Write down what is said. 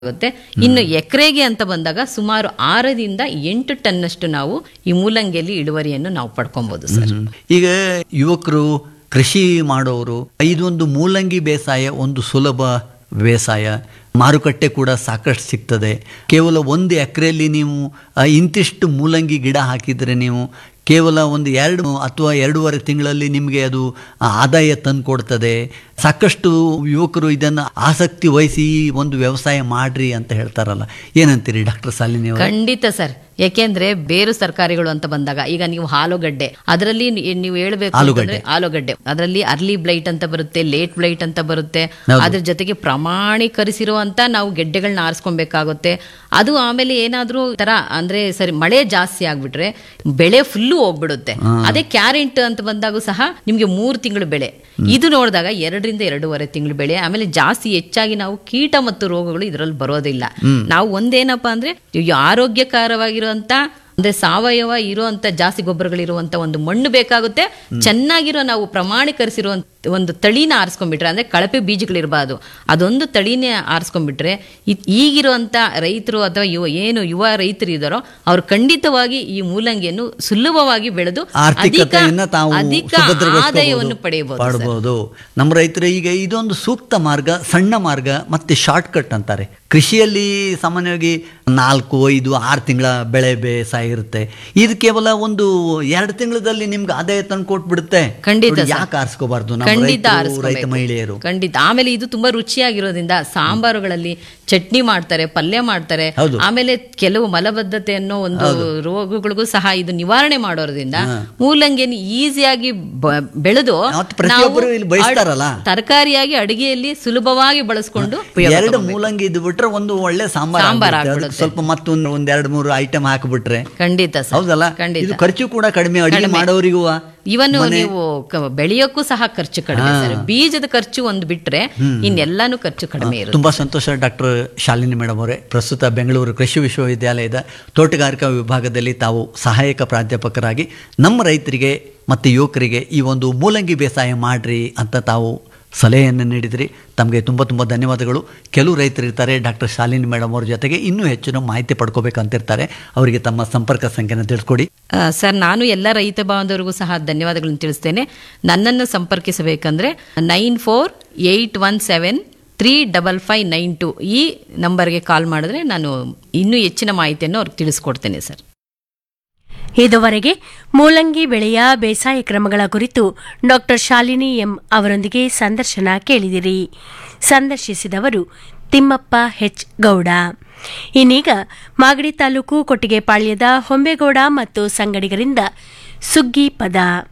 ಆಗುತ್ತೆ ಇನ್ನು ಎಕರೆಗೆ ಅಂತ ಬಂದಾಗ ಸುಮಾರು ಆರರಿಂದ ಎಂಟು ಟನ್ನಷ್ಟು ನಾವು ಈ ಮೂಲಂಗಿಯಲ್ಲಿ ಇಳುವರಿಯನ್ನು ನಾವು ಪಡ್ಕೊಬಹುದು ಸರ್ ಹ್ಮ್. ಈಗ ಯುವಕರು ಕೃಷಿ ಮಾಡೋರು ಇದೊಂದು ಮೂಲಂಗಿ ಬೇಸಾಯ ಒಂದು ಸುಲಭ ಬೇಸಾಯ ಮಾರುಕಟ್ಟೆ ಕೂಡ ಸಾಕಷ್ಟು ಸಿಗ್ತದೆ ಕೇವಲ ಒಂದು ಎಕರೆಯಲ್ಲಿ ನೀವು ಆ, ಇಂತಿಷ್ಟು ಮೂಲಂಗಿ ಗಿಡ ಹಾಕಿದರೆ ನೀವು ಕೇವಲ ಒಂದು ಎರಡು ಅಥವಾ ಎರಡೂವರೆ ತಿಂಗಳಲ್ಲಿ ನಿಮಗೆ ಅದು ಆದಾಯ ತಂದು ಕೊಡ್ತದೆ ಸಾಕಷ್ಟು ಯುವಕರು ಇದನ್ನು ಆಸಕ್ತಿ ವಹಿಸಿ ಈ ಒಂದು ವ್ಯವಸಾಯ ಮಾಡ್ರಿ ಅಂತ ಹೇಳ್ತಾರಲ್ಲ ಏನಂತೀರಿ ಡಾಕ್ಟರ್ ಸಾಲಿನಿ ಅವರು ಖಂಡಿತ ಸರ್ ಯಾಕೆಂದ್ರೆ ಬೇರು ತರಕಾರಿಗಳು ಅಂತ ಬಂದಾಗ ಈಗ ನೀವು ಆಲೂಗಡ್ಡೆ ಅದರಲ್ಲಿ ನಿ- ನೀವು ಹೇಳ್ಬೇಕು ಅಂತಂದ್ರೆ ಆಲೂಗಡ್ಡೆ ಅದರಲ್ಲಿ ಅರ್ಲಿ ಬ್ಲೈಟ್ ಅಂತ ಬರುತ್ತೆ ಲೇಟ್ ಬ್ಲೈಟ್ ಅಂತ ಬರುತ್ತೆ ಅದ್ರ ಜೊತೆಗೆ ಪ್ರಮಾಣೀಕರಿಸಿರುವಂತ ನಾವು ಗೆಡ್ಡೆಗಳನ್ನ ಆರಿಸ್ಕೊಬೇಕಾಗುತ್ತೆ ಅದು ಆಮೇಲೆ ಏನಾದ್ರೂ ತರ ಅಂದ್ರೆ ಸರಿ ಮಳೆ ಜಾಸ್ತಿ ಆಗ್ಬಿಟ್ರೆ ಬೆಳೆ ಫುಲ್ಲು ಹೋಗ್ಬಿಡುತ್ತೆ ಅದೇ ಕ್ಯಾರೆಟ್ ಅಂತ ಬಂದಾಗೂ ಸಹ ನಿಮ್ಗೆ ಮೂರು ತಿಂಗಳು ಬೆಳೆ ಇದು ನೋಡಿದಾಗ ಎರಡರಿಂದ ಎರಡೂವರೆ ತಿಂಗಳು ಬೆಳೆ ಆಮೇಲೆ ಜಾಸ್ತಿ ಹೆಚ್ಚಾಗಿ ನಾವು ಕೀಟ ಮತ್ತು ರೋಗಗಳು ಇದರಲ್ಲಿ ಬರೋದಿಲ್ಲ ನಾವು ಒಂದೇನಪ್ಪಾ ಅಂದ್ರೆ ಈ ಆರೋಗ್ಯಕರವಾಗಿರುವಂತ ಅಂದ್ರೆ ಸಾವಯವ ಇರುವಂತ ಜಾಸ್ತಿ ಗೊಬ್ಬರಗಳಿರುವಂತ ಒಂದು ಮಣ್ಣು ಬೇಕಾಗುತ್ತೆ ಚೆನ್ನಾಗಿರೋ ನಾವು ಪ್ರಮಾಣೀಕರಿಸಿರುವಂತ ಒಂದು ತಳಿನ ಆರಿಸ್ಕೊಂಡ್ಬಿಟ್ರೆ ಅಂದ್ರೆ ಕಳಪೆ ಬೀಜಗಳಿರಬಾರ್ದು ಅದೊಂದು ತಳಿನೇ ಆರಿಸ್ಕೊಂಡ್ಬಿಟ್ರೆ ಇದ್- ಈಗಿರುವಂತ ರೈತರು ಅಥವಾ ಯುವ ಏನು ಯುವ ರೈತರು ಇದಾರೋ ಅವ್ರು ಖಂಡಿತವಾಗಿ ಈ ಮೂಲಂಗಿಯನ್ನು ಸುಲಭವಾಗಿ ಬೆಳೆದು ಅಧಿಕ ಆರ್ಥಿಕತೆಯನ್ನ ತಾವು ಅಧಿಕ ಸುಭದ್ರಗೊಳಿಸ್ಕೋಬಹುದು, ಆದಾಯವನ್ನು ಪಡೆಯಬಹುದು ಸರ್. ಪಡ್ಬೋದು ನಮ್ಮ ರೈತರು ಈಗ ಇದೊಂದು ಸೂಕ್ತ ಮಾರ್ಗ ಸಣ್ಣ ಮಾರ್ಗ ಮತ್ತೆ ಶಾರ್ಟ್ ಕಟ್ ಅಂತಾರೆ ಕೃಷಿಯಲ್ಲಿ ಸಾಮಾನ್ಯವಾಗಿ ನಾಲ್ಕು ಐದು ಆರು ತಿಂಗಳ ಬೆಳೆ ಬೇಸಾಯ ಇರುತ್ತೆ ಇದು ಕೇವಲ ಒಂದು ಎರಡು ತಿಂಗಳಲ್ಲಿ ನಿಮ್ಗೆ ಆದಾಯ ತಂದು ಕೊಟ್ಬಿಡುತ್ತೆ ಖಂಡಿತ ನೋಡಿ, ಸರ್. ಯಾಕೆ ಆರಿಸ್ಕೋಬಾರ್ದು ನಮ್ಮ ಖಂಡಿತ ರೈತರು, ಆರಿಸ್ಕೋಬೇಕು. ರೈತ ಮಹಿಳೆಯರು ಖಂಡಿತ ಆಮೇಲೆ ಇದು ತುಂಬಾ ರುಚಿಯಾಗಿರೋದ್ರಿಂದ ಸಾಂಬಾರುಗಳಲ್ಲಿ ಚಟ್ನಿ ಮಾಡ್ತಾರೆ ಪಲ್ಯ ಮಾಡ್ತಾರೆ ಹೌದು. ಆಮೇಲೆ ಕೆಲವು ಮಲಬದ್ಧತೆ ಅನ್ನೋ ಒಂದು ರೋಗಗಳಿಗೂ ಸಹ ಇದು ನಿವಾರಣೆ ಮಾಡೋದ್ರಿಂದ ಮೂಲಂಗಿಯನ್ನು ಈಸಿಯಾಗಿ ಬ- ಬೆಳೆದು ಮತ್ತೆ ಪ್ರತಿಯೊಬ್ಬರು ಇಲ್ಲಿ ಬಯಸ್ತಾರಲ್ಲ. ತರಕಾರಿಯಾಗಿ ಅಡಿಗೆಯಲ್ಲಿ ಸುಲಭವಾಗಿ ಬಳಸ್ಕೊಂಡು ಉಪಯೋಗ ಎರಡು ತಗೊಬೇಕು. ಮೂಲಂಗಿ ಇದ್ದು ಬಿಟ್ರೆ ಒಂದು ಒಳ್ಳೆ ಸಾಂಬಾರ್ ಸಾಂಬಾರ್ ಆಗ್ಬಿಡುತ್ತೆ. ಅದಕ್ಕೆ ಆಗ್ಬಿಡುತ್ತೆ. ಸ್ವಲ್ಪ ಮತ್ತೊಂದು ಒಂದ್ ಎರಡು ಮೂರು ಐಟಮ್ ಹಾಕಿಬಿಟ್ರೆ ಖಂಡಿತ ಸರ್ ಹೌದಲ್ಲ ಖಂಡಿತ ಇದು ಖರ್ಚು ಕೂಡ ಕಡಿಮೆ ಅಡಿಗೆ ಮಾಡೋರಿಗೂ ಇವನು ನೀವು ಕ- ಬೆಳೆಯೋಕ್ಕೂ ಸಹ ಖರ್ಚು ಕಡಿಮೆ ಸರ್ ಬೀಜದ ಖರ್ಚು ಒಂದು ಬಿಟ್ರೆ ಇನ್ನೆಲ್ಲಾನು ಖರ್ಚು ಕಡಿಮೆ ಇರುತ್ತೆ ತುಂಬಾ ಸಂತೋಷ ಡಾಕ್ಟರ್ ಶಾಲಿನಿ ಮೇಡಮ್ ಅವರೇ ಪ್ರಸ್ತುತ ಬೆಂಗಳೂರು ಕೃಷಿ ವಿಶ್ವವಿದ್ಯಾಲಯದ ತೋಟಗಾರಿಕಾ ವಿಭಾಗದಲ್ಲಿ ತಾವು ಸಹಾಯಕ ಪ್ರಾಧ್ಯಾಪಕರಾಗಿ ನಮ್ಮ ರೈತರಿಗೆ ಮತ್ತು ಯುವಕರಿಗೆ ಈ ಒಂದು ಮೂಲಂಗಿ ಬೇಸಾಯ ಮಾಡ್ರಿ ಅಂತ ತಾವು ಸಲಹೆಯನ್ನು ನೀಡಿದ್ರಿ ತಮಗೆ ತುಂಬ ತುಂಬ ಧನ್ಯವಾದಗಳು ಕೆಲವು ರೈತರು ಇರ್ತಾರೆ ಡಾಕ್ಟರ್ ಶಾಲಿನಿ ಮೇಡಮ್ ಅವ್ರ ಜೊತೆಗೆ ಇನ್ನೂ ಹೆಚ್ಚಿನ ಮಾಹಿತಿ ಪಡ್ಕೋಬೇಕಂತಿರ್ತಾರೆ ಅವರಿಗೆ ತಮ್ಮ ಸಂಪರ್ಕ ಸಂಖ್ಯೆನ ತಿಳಿಸ್ಕೊಡಿ ಆ, ಸರ್ ನಾನು ಎಲ್ಲ ರೈತ ಬಾಂಧವರಿಗೂ ಸಹ ಧನ್ಯವಾದಗಳನ್ನು ತಿಳಿಸ್ತೇನೆ ನನ್ನನ್ನು ಸಂಪರ್ಕಿಸಬೇಕಂದ್ರೆ nine four eight one seven three double five nine two ಈ ನಂಬರ್ಗೆ ಕಾಲ್ ಮಾಡಿದ್ರೆ ನಾನು ಇನ್ನೂ ಹೆಚ್ಚಿನ ಮಾಹಿತಿಯನ್ನು ಅವ್ರಿಗೆ ತಿಳಿಸ್ಕೊಡ್ತೇನೆ ಸರ್ ಇದುವರೆಗೆ ಮೂಲಂಗಿ ಬೆಳೆಯ ಬೇಸಾಯ ಕ್ರಮಗಳ ಕುರಿತು ಡಾಕ್ಟರ್ ಶಾಲಿನಿ ಎಂ ಅವರೊಂದಿಗೆ ಸಂದರ್ಶನ ಕೇಳಿದಿರಿ ಸಂದರ್ಶಿಸಿದವರು ತಿಮ್ಮಪ್ಪ ಹೆಚ್ ಗೌಡ ಇನ್ನೀಗ ಮಾಗಡಿ ತಾಲೂಕು ಕೊಟ್ಟಿಗೆಪಾಳ್ಯದ ಹೊಂಬೇಗೌಡ ಮತ್ತು ಸಂಗಡಿಗರಿಂದ ಸುಗ್ಗಿ ಪದ